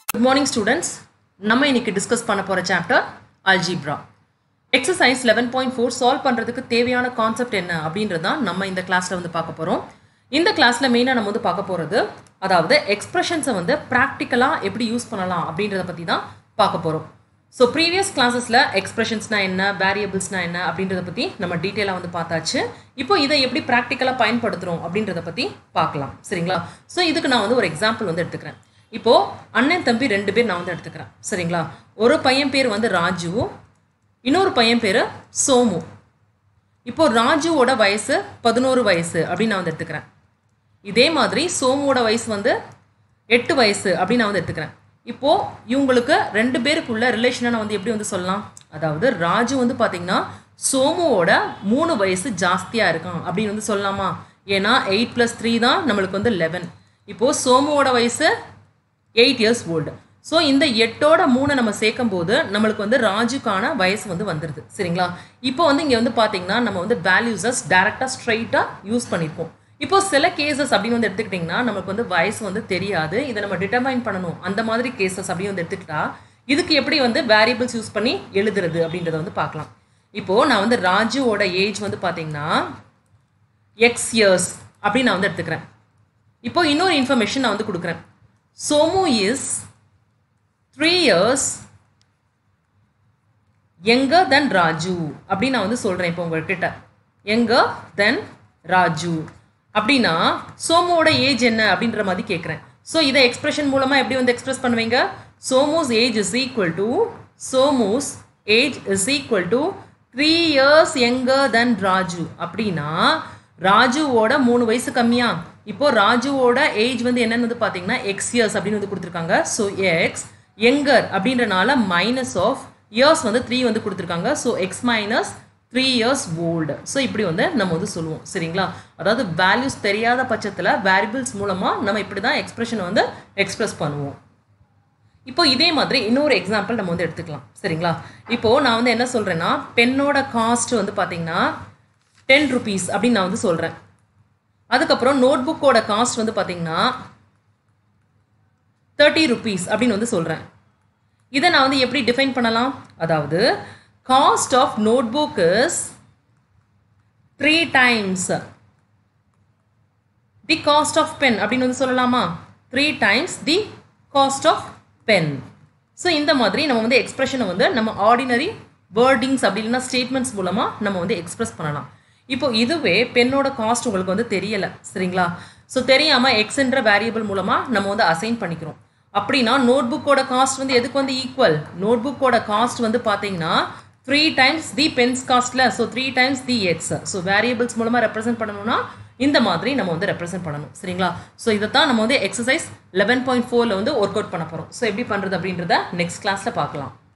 good morning students நம்ம இன்னைக்கு discuss பண்ண போகிற chapter algebra exercise eleven point four solve பண்ணுறதுக்கு தேவையான கான்செப்ட் என்ன அப்படின்றது தான் நம்ம இந்த கிளாஸில் வந்து பார்க்க போகிறோம் இந்த கிளாஸில் மெயினாக நம்ம வந்து பார்க்க போகிறது அதாவது எக்ஸ்பிரஷன்ஸை வந்து ப்ராக்டிக்கலாக எப்படி யூஸ் பண்ணலாம் அப்படின்றத பற்றி தான் பார்க்க போகிறோம் ஸோ ப்ரீவியஸ் கிளாஸஸில் எக்ஸ்பிரஷன்ஸ்னால் என்ன வேரியபிள்ஸ்னால் என்ன அப்படின்றத பற்றி நம்ம டீட்டெயிலாக வந்து பார்த்தாச்சு இப்போ இதை எப்படி ப்ராக்டிக்கலாக பயன்படுத்துகிறோம் அப்படின்றத பற்றி பார்க்கலாம் சரிங்களா ஸோ இதுக்கு நான் வந்து ஒரு எக்ஸாம்பிள் வந்து எடுத்துக்கிறேன் இப்போது அண்ணன் தம்பி ரெண்டு பேர் நான் வந்து எடுத்துக்கிறேன் சரிங்களா ஒரு பையன் பேர் வந்து ராஜு இன்னொரு பையன் பேர் சோமு இப்போ ராஜுவோட வயசு பதினோரு வயசு அப்படின்னு நான் வந்து எடுத்துக்கிறேன் இதே மாதிரி சோமுவோட வயசு வந்து எட்டு வயசு அப்படின்னு நான் வந்து எடுத்துக்கிறேன் இப்போது இவங்களுக்கு ரெண்டு பேருக்குள்ள ரிலேஷனை நான் வந்து எப்படி வந்து சொல்லலாம் அதாவது ராஜு வந்து பார்த்திங்கன்னா சோமுவோட மூணு வயசு ஜாஸ்தியாக இருக்கான் அப்படின்னு வந்து சொல்லலாமா ஏன்னா எயிட் ப்ளஸ் த்ரீ தான் நம்மளுக்கு வந்து லெவன் இப்போது சோமுவோட வயசு எயிட் இயர்ஸ் ஓல்டு ஸோ இந்த எட்டோட மூணை நம்ம சேர்க்கும் போது நம்மளுக்கு வந்து ராஜுக்கான வயசு வந்து வந்துடுது சரிங்களா இப்போ வந்து இங்கே வந்து பார்த்தீங்கன்னா நம்ம வந்து வேல்யூஸஸ் டேரெக்டாக ஸ்ட்ரைட்டாக யூஸ் பண்ணியிருப்போம் இப்போ சில கேசஸ் அப்படின்னு வந்து எடுத்துக்கிட்டிங்கன்னா நமக்கு வந்து வயசு வந்து தெரியாது இதை நம்ம டிட்டர்மைன் பண்ணணும் அந்த மாதிரி கேசஸ் அப்படின்னு வந்து எடுத்துக்கிட்டா இதுக்கு எப்படி வந்து வேரியபிள்ஸ் யூஸ் பண்ணி எழுதுறது அப்படின்றத வந்து பார்க்கலாம் இப்போது நான் வந்து ராஜுவோட ஏஜ் வந்து பார்த்தீங்கன்னா எக்ஸ் இயர்ஸ் அப்படின்னு நான் வந்து எடுத்துக்கிறேன் இப்போ இன்னொரு இன்ஃபர்மேஷன் நான் வந்து கொடுக்குறேன் Somu is three years younger than Raju அப்படின்னு நான் வந்து சொல்கிறேன் இப்போ உங்கள்கிட்ட எங்கர் தென் ராஜு அப்படின்னா சோமுவோட ஏஜ் என்ன அப்படின்ற மாதிரி கேட்குறேன் ஸோ இதை எக்ஸ்பிரஷன் மூலமாக எப்படி வந்து எக்ஸ்பிரஸ் பண்ணுவீங்க Somu's age is equal to Somu's age is equal to three years younger than Raju அப்படின்னா ராஜுவோட மூணு வயசு கம்மியா இப்போ ராஜுவோட ஏஜ் வந்து என்னன்னு வந்து பார்த்தீங்கன்னா எக்ஸ் இயர்ஸ் அப்படின்னு வந்து கொடுத்துருக்காங்க ஸோ எக்ஸ் எங்கர் அப்படின்றனால மைனஸ் ஆஃப் இயர்ஸ் வந்து த்ரீ வந்து கொடுத்துருக்காங்க so x minus three years old so இப்படி வந்து நம்ம வந்து சொல்லுவோம் சரிங்களா அதாவது வேல்யூஸ் தெரியாத பட்சத்தில் வேரியபிள்ஸ் மூலமாக நம்ம இப்படி தான் எக்ஸ்பிரஷனை வந்து எக்ஸ்பிரஸ் பண்ணுவோம் இப்போ இதே மாதிரி இன்னொரு எக்ஸாம்பிள் நம்ம வந்து எடுத்துக்கலாம் சரிங்களா இப்போது நான் வந்து என்ன சொல்கிறேன்னா பெண்ணோட காஸ்ட் வந்து பார்த்தீங்கன்னா டென் ருபீஸ் அப்படின்னு நான் வந்து சொல்கிறேன் அதுக்கப்புறம் நோட் புக்கோட காஸ்ட் வந்து பார்த்தீங்கன்னா தேர்ட்டி ருபீஸ் அப்படின்னு வந்து சொல்கிறேன் இதை நான் வந்து எப்படி டிஃபைன் பண்ணலாம் அதாவது cost of notebook is three times the cost of pen அப்படின்னு வந்து சொல்லலாமா three times the cost of pen so இந்த மாதிரி நம்ம வந்து எக்ஸ்பிரஷனை வந்து நம்ம ஆர்டினரி வேர்டிங்ஸ் அப்படி இல்லைன்னா ஸ்டேட்மெண்ட்ஸ் மூலமாக நம்ம வந்து எக்ஸ்பிரஸ் பண்ணலாம் இப்போ இதுவே பெண்ணோட காஸ்ட் உங்களுக்கு வந்து தெரியலை சரிங்களா ஸோ தெரியாமல் எக்ஸ்ன்ற வேரியபிள் மூலமாக நம்ம வந்து அசைன் பண்ணிக்கிறோம் அப்படின்னா நோட் புக்கோட காஸ்ட் வந்து எதுக்கு வந்து ஈக்குவல் நோட் புக்கோட காஸ்ட் வந்து பார்த்தீங்கன்னா த்ரீ டைம்ஸ் தி பென்ஸ் காஸ்ட்ல so three times the x so variables மூலமாக ரெப்ரசென்ட் பண்ணணும்னா இந்த மாதிரி நம்ம வந்து ரெப்ரசென்ட் பண்ணணும் சரிங்களா ஸோ இதை தான் நம்ம வந்து எக்ஸசைஸ் லெவன் பாயிண்ட் ஃபோரில் வந்து ஒர்க் அவுட் பண்ண போகிறோம் ஸோ எப்படி பண்ணுறது அப்படின்றத நெக்ஸ்ட் கிளாஸில் பார்க்கலாம்